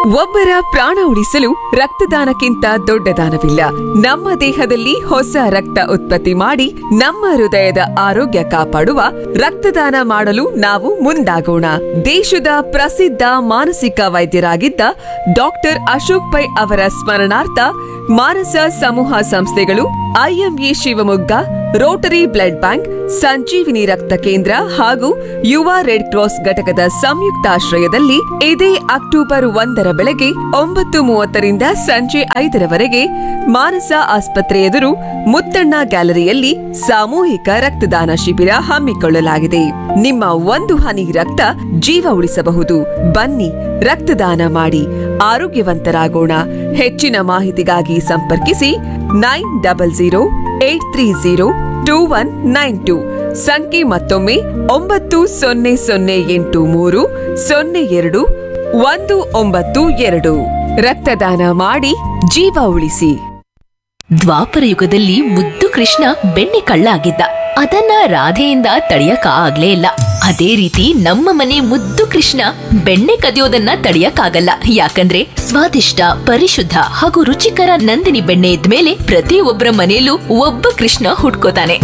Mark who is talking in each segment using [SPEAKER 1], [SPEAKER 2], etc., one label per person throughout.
[SPEAKER 1] ಒಬ್ಬರ ಪ್ರಾಣ ಉಳಿಸಲು ರಕ್ತದಾನಕ್ಕಿಂತ ದೊಡ್ಡ ದಾನವಿಲ್ಲ ನಮ್ಮ ದೇಹದಲ್ಲಿ ಹೊಸ ರಕ್ತ ಉತ್ಪತ್ತಿ ಮಾಡಿ ನಮ್ಮ ಹೃದಯದ ಆರೋಗ್ಯ ಕಾಪಾಡುವ ರಕ್ತದಾನ ಮಾಡಲು ನಾವು ಮುಂದಾಗೋಣ ದೇಶದ ಪ್ರಸಿದ್ಧ ಮಾನಸಿಕ ವೈದ್ಯರಾಗಿದ್ದ ಡಾಕ್ಟರ್ ಅಶೋಕ್ ಪೈ ಅವರ ಸ್ಮರಣಾರ್ಥ ಮಾನಸ ಸಮೂಹ ಸಂಸ್ಥೆಗಳು IMA Shivamogga Rotary blood bank Sanjeevini ರಕ್ತ ಕೇಂದ್ರ ಹಾಗೂ ಯುವ ರೆಡ್ ಕ್ರಾಸ್ ಘಟಕದ ಸಂಯುಕ್ತಾಶ್ರಯದಲ್ಲಿ ಇದೇ ಅಕ್ಟೋಬರ್ ಒಂದರ ಬೆಳಗ್ಗೆ ಒಂಬತ್ತು ಮೂವತ್ತರಿಂದ ಸಂಜೆ ಐದರವರೆಗೆ ಮಾನಸ ಆಸ್ಪತ್ರೆ ಎದುರು ಮುತ್ತಣ್ಣ ಗ್ಯಾಲರಿಯಲ್ಲಿ ಸಾಮೂಹಿಕ ರಕ್ತದಾನ ಶಿಬಿರ ಹಮ್ಮಿಕೊಳ್ಳಲಾಗಿದೆ ನಿಮ್ಮ ಒಂದು ಹನಿ ರಕ್ತ ಜೀವ ಉಳಿಸಬಹುದು ಬನ್ನಿ ರಕ್ತದಾನ ಮಾಡಿ ಆರೋಗ್ಯವಂತರಾಗೋಣ ಹೆಚ್ಚಿನ ಮಾಹಿತಿಗಾಗಿ ಸಂಪರ್ಕಿಸಿ nine double zero eight three zero two one nine two ಸಂಖ್ಯೆ ಮತ್ತೊಮ್ಮೆ ಒಂಬತ್ತು ಸೊನ್ನೆ ಸೊನ್ನೆ ಎಂಟು ಮೂರು ಸೊನ್ನೆ ಎರಡು ಒಂದು ಒಂಬತ್ತು ಎರಡು ರಕ್ತದಾನ ಮಾಡಿ ಜೀವ ಉಳಿಸಿ
[SPEAKER 2] ದ್ವಾಪರ ಯುಗದಲ್ಲಿ ಮುದ್ದು ಕೃಷ್ಣ ಬೆಣ್ಣೆ ಕಳ್ಳ ಆಗಿದ್ದ ಅದನ್ನ ರಾಧೆಯಿಂದ ತಡೆಯಕ ಆಗ್ಲೇ ಇಲ್ಲ ಅದೇ ರೀತಿ ನಮ್ಮ ಮನೆ ಮುದ್ದು ಕೃಷ್ಣ ಬೆಣ್ಣೆ ಕದಿಯೋದನ್ನ ತಡೆಯಕ್ಕಾಗಲ್ಲ ಯಾಕಂದ್ರೆ ಸ್ವಾದಿಷ್ಟ ಪರಿಶುದ್ಧ ಹಾಗೂ ರುಚಿಕರ ನಂದಿನಿ ಬೆಣ್ಣೆ ಇದ್ಮೇಲೆ ಪ್ರತಿಯೊಬ್ಬರ ಮನೆಯಲ್ಲೂ ಒಬ್ಬ ಕೃಷ್ಣ ಹುಟ್ಕೋತಾನೆ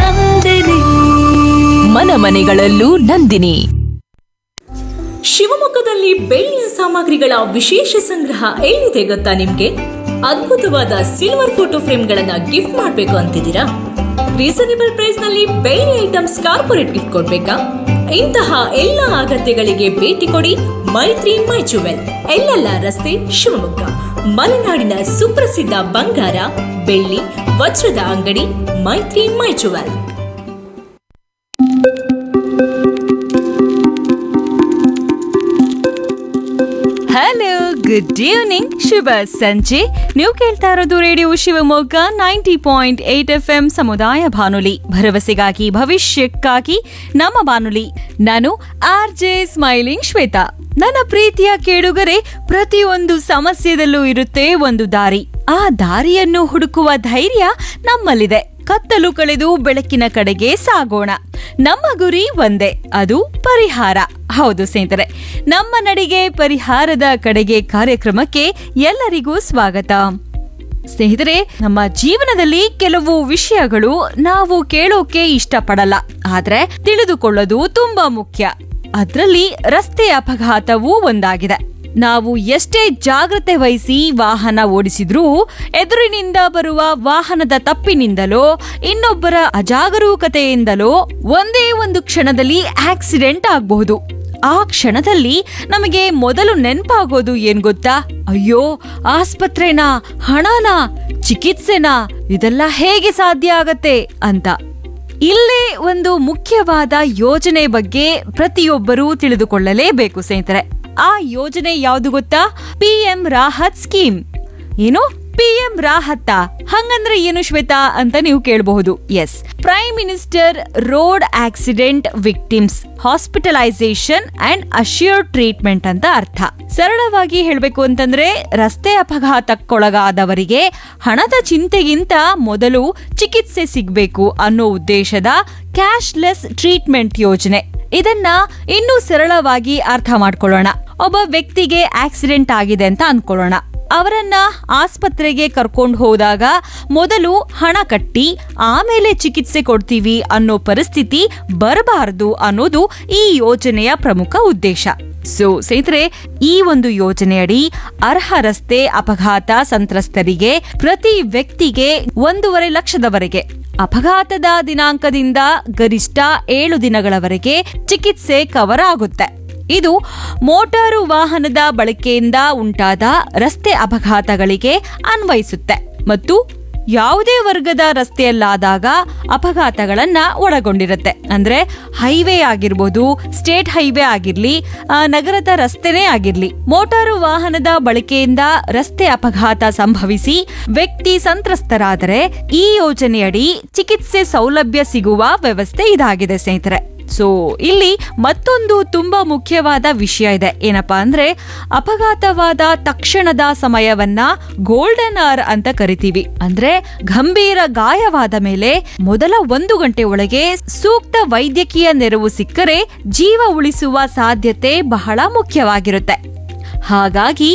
[SPEAKER 2] ಮನ ಮನೆಗಳಲ್ಲೂ ನಂದಿನಿ
[SPEAKER 3] ಶಿವಮೊಗ್ಗದಲ್ಲಿ ಬೆಳ್ಳಿಯ ಸಾಮಗ್ರಿಗಳ ವಿಶೇಷ ಸಂಗ್ರಹ ಎಲ್ಲಿದೆ ಗೊತ್ತಾ ನಿಮ್ಗೆ ಅದ್ಭುತವಾದ ಸಿಲ್ವರ್ ಫೋಟೋ ಫ್ರೇಮ್ಗಳನ್ನ ಗಿಫ್ಟ್ ಮಾಡ್ಬೇಕು ಅಂತಿದ್ದೀರಾ ರೀಸನೇಬಲ್ ಪ್ರೈಸ್ ನಲ್ಲಿ ಬೆಳ್ಳಿ ಐಟಮ್ಸ್ ಕಾರ್ಪೊರೇಟ್ ಗಿಫ್ಟ್ ಕೊಡ್ಬೇಕಾ ಇಂತಹ ಎಲ್ಲ ಅಗತ್ಯಗಳಿಗೆ ಭೇಟಿ ಕೊಡಿ ಮೈತ್ರಿ ಮೈ ಜುವೆಲ್ ಎಲ್ಲೆಲ್ಲ ರಸ್ತೆ ಶಿವಮೊಗ್ಗ ಮಲೆನಾಡಿನ ಸುಪ್ರಸಿದ್ಧ ಬಂಗಾರ ಬೆಳ್ಳಿ ವಜ್ರದ ಅಂಗಡಿ Maithri my jewel
[SPEAKER 4] hello good evening ಶುಭ ಸಂಜೆ ನೀವು ಕೇಳ್ತಾ ಇರೋದು radio Shivamogga ninety point eight F M ಸಮುದಾಯ ಬಾನುಲಿ ಭರವಸೆಗಾಗಿ ಭವಿಷ್ಯಕ್ಕಾಗಿ ನಮ್ಮ ಬಾನುಲಿ ನಾನು ಆರ್ ಜೆ ಸ್ಮೈಲಿಂಗ್ ಶ್ವೇತಾ ನನ್ನ ಪ್ರೀತಿಯ ಕೇಳುಗರೆ ಪ್ರತಿಯೊಂದು ಸಮಸ್ಯೆದಲ್ಲೂ ಇರುತ್ತೆ ಒಂದು ದಾರಿ ಆ ದಾರಿಯನ್ನು ಹುಡುಕುವ ಧೈರ್ಯ ನಮ್ಮಲ್ಲಿದೆ ಕತ್ತಲು ಕಳೆದು ಬೆಳಕಿನ ಕಡೆಗೆ ಸಾಗೋಣ ನಮ್ಮ ಗುರಿ ಒಂದೇ ಅದು ಪರಿಹಾರ ಹೌದು ಸ್ನೇಹಿತರೆ ನಮ್ಮ ನಡಿಗೆ ಪರಿಹಾರದ ಕಡೆಗೆ ಕಾರ್ಯಕ್ರಮಕ್ಕೆ ಎಲ್ಲರಿಗೂ ಸ್ವಾಗತ ಸ್ನೇಹಿತರೆ ನಮ್ಮ ಜೀವನದಲ್ಲಿ ಕೆಲವು ವಿಷಯಗಳು ನಾವು ಕೇಳೋಕೆ ಇಷ್ಟಪಡಲ್ಲ ಆದ್ರೆ ತಿಳಿದುಕೊಳ್ಳೋದು ತುಂಬಾ ಮುಖ್ಯ ಅದ್ರಲ್ಲಿ ರಸ್ತೆ ಅಪಘಾತವೂ ಒಂದಾಗಿದೆ ನಾವು ಎಷ್ಟೇ ಜಾಗ್ರತೆ ವಹಿಸಿ ವಾಹನ ಓಡಿಸಿದ್ರೂ ಎದುರಿನಿಂದ ಬರುವ ವಾಹನದ ತಪ್ಪಿನಿಂದಲೋ ಇನ್ನೊಬ್ಬರ ಅಜಾಗರೂಕತೆಯಿಂದಲೋ ಒಂದೇ ಒಂದು ಕ್ಷಣದಲ್ಲಿ ಆಕ್ಸಿಡೆಂಟ್ ಆಗಬಹುದು ಆ ಕ್ಷಣದಲ್ಲಿ ನಮಗೆ ಮೊದಲು ನೆನಪಾಗೋದು ಏನ್ ಗೊತ್ತಾ ಅಯ್ಯೋ ಆಸ್ಪತ್ರೆನಾ ಹಣನಾ ಚಿಕಿತ್ಸೆನಾ ಇದೆಲ್ಲ ಹೇಗೆ ಸಾಧ್ಯ ಆಗತ್ತೆ ಅಂತ ಇಲ್ಲೇ ಒಂದು ಮುಖ್ಯವಾದ ಯೋಜನೆ ಬಗ್ಗೆ ಪ್ರತಿಯೊಬ್ಬರೂ ತಿಳಿದುಕೊಳ್ಳಲೇಬೇಕು ಸ್ನೇಹಿತರೆ ಆ ಯೋಜನೆ ಯಾವುದು ಗೊತ್ತಾ ಪಿ ಎಂ ರಾಹತ್ ಸ್ಕೀಮ್ ಏನು ಪಿ ಎಂ ರಾಹತ್ತ ಹಂಗಂದ್ರೆ ಏನು ಶ್ವೇತಾ ಅಂತ ನೀವು ಕೇಳಬಹುದು yes prime minister road accident victims hospitalisation and assured treatment ಅಂತ ಅರ್ಥ ಸರಳವಾಗಿ ಹೇಳಬೇಕು ಅಂತಂದ್ರೆ ರಸ್ತೆ ಅಪಘಾತಕ್ಕೊಳಗಾದವರಿಗೆ ಹಣದ ಚಿಂತೆಗಿಂತ ಮೊದಲು ಚಿಕಿತ್ಸೆ ಸಿಗಬೇಕು ಅನ್ನೋ ಉದ್ದೇಶದ ಕ್ಯಾಶ್ಲೆಸ್ ಟ್ರೀಟ್ಮೆಂಟ್ ಯೋಜನೆ ಇದನ್ನ ಇನ್ನೂ ಸರಳವಾಗಿ ಅರ್ಥ ಮಾಡ್ಕೊಳ್ಳೋಣ ಒಬ್ಬ ವ್ಯಕ್ತಿಗೆ ಆಕ್ಸಿಡೆಂಟ್ ಆಗಿದೆ ಅಂತ ಅನ್ಕೊಳ್ಳೋಣ ಅವರನ್ನ ಆಸ್ಪತ್ರೆಗೆ ಕರ್ಕೊಂಡು ಹೋದಾಗ ಮೊದಲು ಹಣ ಕಟ್ಟಿ ಆಮೇಲೆ ಚಿಕಿತ್ಸೆ ಕೊಡ್ತೀವಿ ಅನ್ನೋ ಪರಿಸ್ಥಿತಿ ಬರಬಾರದು ಅನ್ನೋದು ಈ ಯೋಜನೆಯ ಪ್ರಮುಖ ಉದ್ದೇಶ ಸೊ ಸ್ನೇಹಿತರೆ ಈ ಒಂದು ಯೋಜನೆಯಡಿ ಅರ್ಹ ರಸ್ತೆ ಅಪಘಾತ ಸಂತ್ರಸ್ತರಿಗೆ ಪ್ರತಿ ವ್ಯಕ್ತಿಗೆ ಒಂದೂವರೆ ಲಕ್ಷದವರೆಗೆ ಅಪಘಾತದ ದಿನಾಂಕದಿಂದ ಗರಿಷ್ಠ ಏಳು ದಿನಗಳವರೆಗೆ ಚಿಕಿತ್ಸೆ ಕವರ್ ಆಗುತ್ತೆ ಇದು ಮೋಟಾರು ವಾಹನದ ಬಳಕೆಯಿಂದ ಉಂಟಾದ ರಸ್ತೆ ಅಪಘಾತಗಳಿಗೆ ಅನ್ವಯಿಸುತ್ತೆ ಮತ್ತು ಯಾವುದೇ ವರ್ಗದ ರಸ್ತೆಯಲ್ಲಾದಾಗ ಅಪಘಾತಗಳನ್ನ ಒಳಗೊಂಡಿರುತ್ತೆ ಅಂದ್ರೆ ಹೈವೇ ಆಗಿರ್ಬೋದು ಸ್ಟೇಟ್ ಹೈವೇ ಆಗಿರ್ಲಿ ಆ, ನಗರದ ರಸ್ತೆನೇ ಆಗಿರ್ಲಿ ಮೋಟಾರು ವಾಹನದ ಬಳಕೆಯಿಂದ ರಸ್ತೆ ಅಪಘಾತ ಸಂಭವಿಸಿ ವ್ಯಕ್ತಿ ಸಂತ್ರಸ್ತರಾದರೆ ಈ ಯೋಜನೆಯಡಿ ಚಿಕಿತ್ಸೆ ಸೌಲಭ್ಯ ಸಿಗುವ ವ್ಯವಸ್ಥೆ ಇದಾಗಿದೆ ಸ್ನೇಹಿತರೆ ಸೊ ಇಲ್ಲಿ ಮತ್ತೊಂದು ತುಂಬಾ ಮುಖ್ಯವಾದ ವಿಷಯ ಇದೆ ಏನಪ್ಪಾ ಅಂದ್ರೆ ಅಪಘಾತವಾದ ತಕ್ಷಣದ ಸಮಯವನ್ನ ಗೋಲ್ಡನ್ ಅವರ್ ಅಂತ ಕರಿತೀವಿ ಅಂದ್ರೆ ಗಂಭೀರ ಗಾಯವಾದ ಮೇಲೆ ಮೊದಲ ಒಂದು ಗಂಟೆ ಒಳಗೆ ಸೂಕ್ತ ವೈದ್ಯಕೀಯ ನೆರವು ಸಿಕ್ಕರೆ ಜೀವ ಉಳಿಸುವ ಸಾಧ್ಯತೆ ಬಹಳ ಮುಖ್ಯವಾಗಿರುತ್ತೆ ಹಾಗಾಗಿ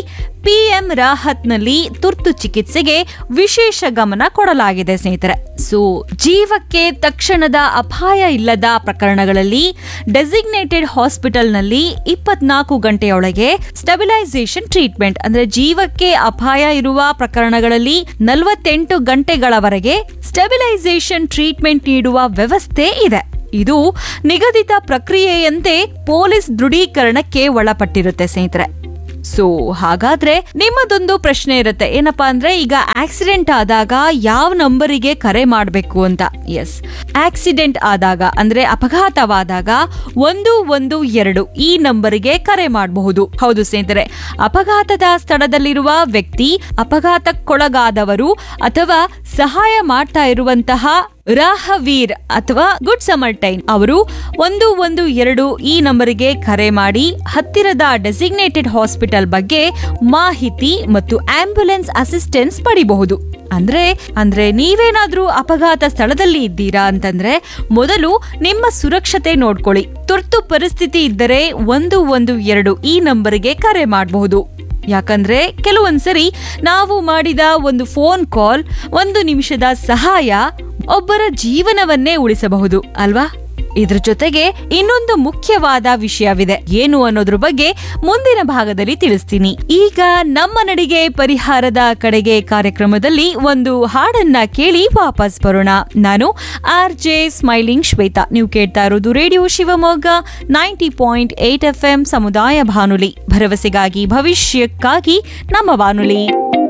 [SPEAKER 4] ಪಿಎಂ ರಾಹತ್ನಲ್ಲಿ ತುರ್ತು ಚಿಕಿತ್ಸೆಗೆ ವಿಶೇಷ ಗಮನ ಕೊಡಲಾಗಿದೆ ಸ್ನೇಹಿತರೆ ಸೊ ಜೀವಕ್ಕೆ ತಕ್ಷಣದ ಅಪಾಯ ಇಲ್ಲದ ಪ್ರಕರಣಗಳಲ್ಲಿ ಡೆಸಿಗ್ನೇಟೆಡ್ ಹಾಸ್ಪಿಟಲ್ನಲ್ಲಿ ಇಪ್ಪತ್ನಾಲ್ಕು ಗಂಟೆಯೊಳಗೆ ಸ್ಟೆಬಿಲೈಸೇಷನ್ ಟ್ರೀಟ್ಮೆಂಟ್ ಅಂದ್ರೆ ಜೀವಕ್ಕೆ ಅಪಾಯ ಇರುವ ಪ್ರಕರಣಗಳಲ್ಲಿ ನಲವತ್ತೆಂಟು ಗಂಟೆಗಳವರೆಗೆ ಸ್ಟೆಬಿಲೈಸೇಷನ್ ಟ್ರೀಟ್ಮೆಂಟ್ ನೀಡುವ ವ್ಯವಸ್ಥೆ ಇದೆ ಇದು ನಿಗದಿತ ಪ್ರಕ್ರಿಯೆಯಂತೆ ಪೊಲೀಸ್ ದೃಢೀಕರಣಕ್ಕೆ ಒಳಪಟ್ಟಿರುತ್ತೆ ಸ್ನೇಹಿತರೆ ಸೊ ಹಾಗಾದ್ರೆ ನಿಮ್ಮದೊಂದು ಪ್ರಶ್ನೆ ಇರುತ್ತೆ ಏನಪ್ಪಾ ಅಂದ್ರೆ ಈಗ ಆಕ್ಸಿಡೆಂಟ್ ಆದಾಗ ಯಾವ ನಂಬರಿಗೆ ಕರೆ ಮಾಡಬೇಕು ಅಂತ ಎಸ್ ಆಕ್ಸಿಡೆಂಟ್ ಆದಾಗ ಅಂದ್ರೆ ಅಪಘಾತವಾದಾಗ ಒಂದು ಒಂದು ಎರಡು ಈ ನಂಬರಿಗೆ ಕರೆ ಮಾಡಬಹುದು ಹೌದು ಸ್ನೇಹಿತರೆ ಅಪಘಾತದ ಸ್ಥಳದಲ್ಲಿರುವ ವ್ಯಕ್ತಿ ಅಪಘಾತಕ್ಕೊಳಗಾದವರು ಅಥವಾ ಸಹಾಯ ಮಾಡ್ತಾ ಇರುವಂತಹ ರಾಹವೀರ್ ಅಥವಾ ಗುಡ್ ಸಮರ್ಟೈನ್ ಅವರು ಒಂದು ಒಂದು ಎರಡು ಈ ನಂಬರಿಗೆ ಕರೆ ಮಾಡಿ ಹತ್ತಿರದ ಡೆಸಿಗ್ನೇಟೆಡ್ ಹಾಸ್ಪಿಟಲ್ ಬಗ್ಗೆ ಮಾಹಿತಿ ಮತ್ತು ಆಂಬ್ಯುಲೆನ್ಸ್ ಅಸಿಸ್ಟೆನ್ಸ್ ಪಡಿಬಹುದು ಅಂದ್ರೆ ಅಂದ್ರೆ ನೀವೇನಾದ್ರೂ ಅಪಘಾತ ಸ್ಥಳದಲ್ಲಿ ಇದ್ದೀರಾ ಅಂತಂದ್ರೆ ಮೊದಲು ನಿಮ್ಮ ಸುರಕ್ಷತೆ ನೋಡ್ಕೊಳ್ಳಿ ತುರ್ತು ಪರಿಸ್ಥಿತಿ ಇದ್ದರೆ ಒಂದು ಒಂದು ಎರಡು ಈ ನಂಬರಿಗೆ ಕರೆ ಮಾಡಬಹುದು ಯಾಕಂದ್ರೆ ಕೆಲವೊಂದ್ಸರಿ ನಾವು ಮಾಡಿದ ಒಂದು ಫೋನ್ ಕಾಲ್ ಒಂದು ನಿಮಿಷದ ಸಹಾಯ ಒಬ್ಬರ ಜೀವನವನ್ನೇ ಉಳಿಸಬಹುದು ಅಲ್ವಾ ಇದ್ರ ಜೊತೆಗೆ ಇನ್ನೊಂದು ಮುಖ್ಯವಾದ ವಿಷಯವಿದೆ ಏನು ಅನ್ನೋದ್ರ ಬಗ್ಗೆ ಮುಂದಿನ ಭಾಗದಲ್ಲಿ ತಿಳಿಸ್ತೀನಿ ಈಗ ನಮ್ಮ ನಡಿಗೆ ಪರಿಹಾರದ ಕಡೆಗೆ ಕಾರ್ಯಕ್ರಮದಲ್ಲಿ ಒಂದು ಹಾಡನ್ನ ಕೇಳಿ ವಾಪಸ್ ಬರೋಣ ನಾನು ಆರ್ ಜೆ ಸ್ಮೈಲಿಂಗ್ ಶ್ವೇತಾ ನೀವು ಕೇಳ್ತಾ ಇರೋದು radio Shivamogga ninety point eight F M ಸಮುದಾಯ ಬಾನುಲಿ ಭರವಸೆಗಾಗಿ ಭವಿಷ್ಯಕ್ಕಾಗಿ ನಮ್ಮ ಬಾನುಲಿ